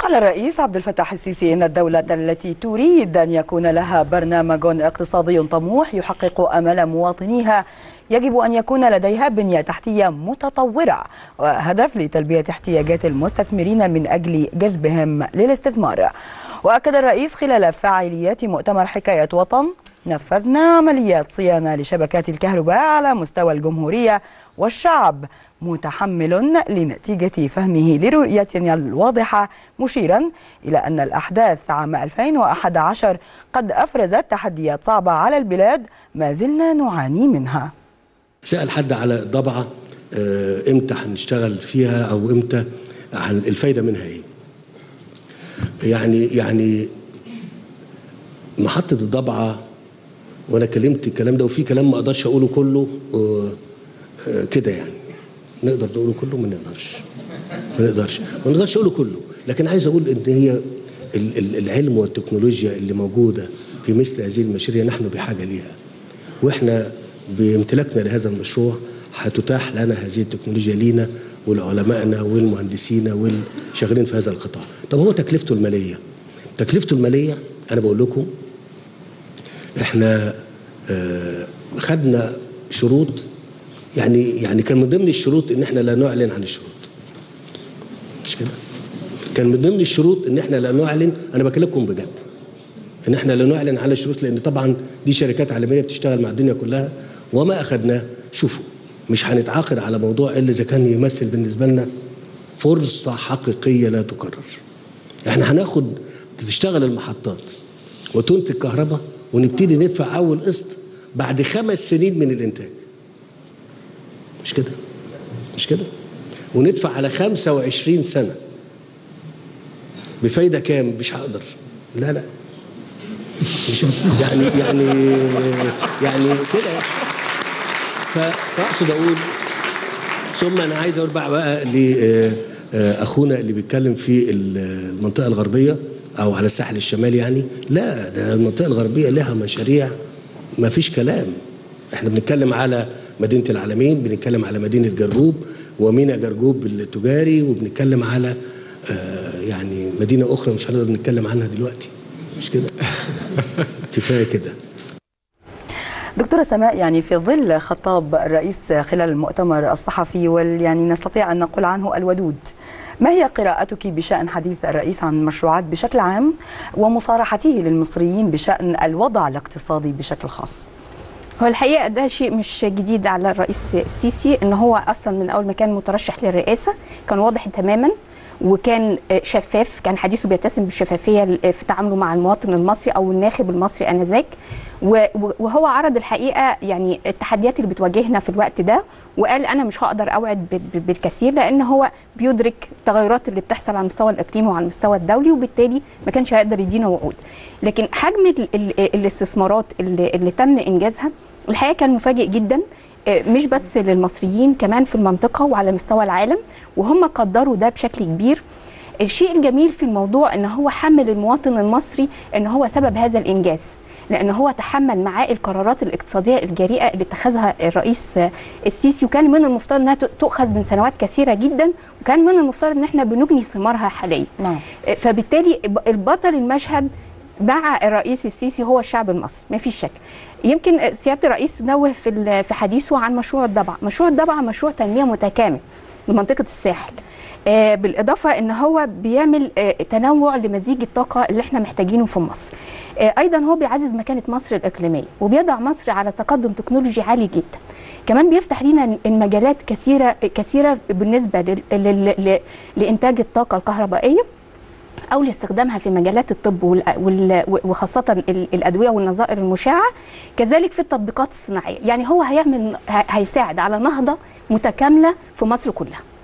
قال الرئيس عبد الفتاح السيسي إن الدولة التي تريد أن يكون لها برنامج اقتصادي طموح يحقق أمل مواطنيها يجب أن يكون لديها بنية تحتية متطورة وهدف لتلبية احتياجات المستثمرين من أجل جذبهم للاستثمار وأكد الرئيس خلال فعاليات مؤتمر حكاية وطن نفذنا عمليات صيانة لشبكات الكهرباء على مستوى الجمهورية والشعب متحمل لنتيجة فهمه لرؤيتنا الواضحة مشيرا إلى أن الأحداث عام 2011 قد أفرزت تحديات صعبة على البلاد ما زلنا نعاني منها سأل حد على ضبعة آه، امتى هنشتغل فيها او امتى عن الفايده منها ايه يعني يعني محطه الضبعه وانا كلمت الكلام ده وفي كلام ما اقدرش اقوله كله آه، آه، كده يعني نقدر نقوله كله ما نقدرش ما نقدرش ما نقدرش اقوله كله لكن عايز اقول ان هي ال- ال- العلم والتكنولوجيا اللي موجوده في مثل هذه المشاريع نحن بحاجه ليها واحنا بامتلاكنا لهذا المشروع هتتاح لنا هذه التكنولوجيا لينا ولعلمائنا والمهندسين والشغالين في هذا القطاع طب هو تكلفته الماليه تكلفته الماليه انا بقول لكم احنا آه، خدنا شروط يعني يعني كان من ضمن الشروط ان احنا لا نعلن عن الشروط مش كده كان من ضمن الشروط ان احنا لا نعلن انا بكلمكم بجد ان احنا لا نعلن على الشروط لان طبعا دي شركات عالميه بتشتغل مع الدنيا كلها وما اخذناه شوفوا مش هنتعاقد على موضوع الا اذا كان يمثل بالنسبه لنا فرصه حقيقيه لا تكرر احنا هناخد تشتغل المحطات وتنتج كهرباء ونبتدي ندفع اول قسط بعد خمس سنين من الانتاج مش كده مش كده وندفع على 25 سنه بفايده كام مش هقدر لا لا مش يعني يعني يعني كده ف- فاقصد اقول ثم انا عايز اقول بقى بقى لاخونا اللي بيتكلم في المنطقه الغربيه او على الساحل الشمالي يعني لا ده المنطقه الغربيه لها مشاريع ما فيش كلام احنا بنتكلم على مدينه العالمين بنتكلم على مدينه جرجوب ومينا جرجوب التجاري وبنتكلم على آه، يعني مدينه اخرى مش هنقدر نتكلم عنها دلوقتي مش كده كفايه كده دكتورة سماء يعني في ظل خطاب الرئيس خلال المؤتمر الصحفي واليعني نستطيع أن نقول عنه الودود ما هي قراءتك بشأن حديث الرئيس عن المشروعات بشكل عام ومصارحته للمصريين بشأن الوضع الاقتصادي بشكل خاص هو الحقيقه ده شيء مش جديد على الرئيس السيسي ان هو اصلا من اول ما كان مترشح للرئاسه كان واضح تماما وكان شفاف كان حديثه بيتسم بالشفافيه في تعامله مع المواطن المصري او الناخب المصري انذاك و- و- وهو عرض الحقيقه يعني التحديات اللي بتواجهنا في الوقت ده وقال انا مش هقدر اوعد ب- ب- بالكثير لان هو بيدرك التغيرات اللي بتحصل على المستوى الاقليمي وعلى المستوى الدولي وبالتالي ما كانش هيقدر يدينا وعود لكن حجم ال- ال- الاستثمارات اللي, اللي تم انجازها الحقيقه كان مفاجئ جدا آه، مش بس للمصريين كمان في المنطقه وعلى مستوى العالم وهم قدروا ده بشكل كبير الشيء الجميل في الموضوع ان هو حمل المواطن المصري ان هو سبب هذا الانجاز لان هو تحمل معاه القرارات الاقتصاديه الجريئه اللي اتخذها الرئيس آه، السيسي وكان من المفترض انها ت- تؤخذ من سنوات كثيره جدا وكان من المفترض ان احنا بنجني ثمارها حاليا نعم آه، فبالتالي البطل المشهد مع الرئيس السيسي هو الشعب المصري ما فيش شك يمكن سياده الرئيس نوه في ال- في حديثه عن مشروع الضبع مشروع الضبع مشروع تنميه متكامل لمنطقه الساحل آه، بالاضافه ان هو بيعمل آه، تنوع لمزيج الطاقه اللي احنا محتاجينه في مصر آه، ايضا هو بيعزز مكانه مصر الاقليميه وبيضع مصر على تقدم تكنولوجي عالي جدا كمان بيفتح لنا المجالات كثيره كثيره بالنسبه لل- لل- ل- لانتاج الطاقه الكهربائيه او لاستخدامها في مجالات الطب وال- وال- وخاصه ال- الادويه والنظائر المشعه كذلك في التطبيقات الصناعيه يعني هو هيعمل ه- هيساعد على نهضه متكامله في مصر كلها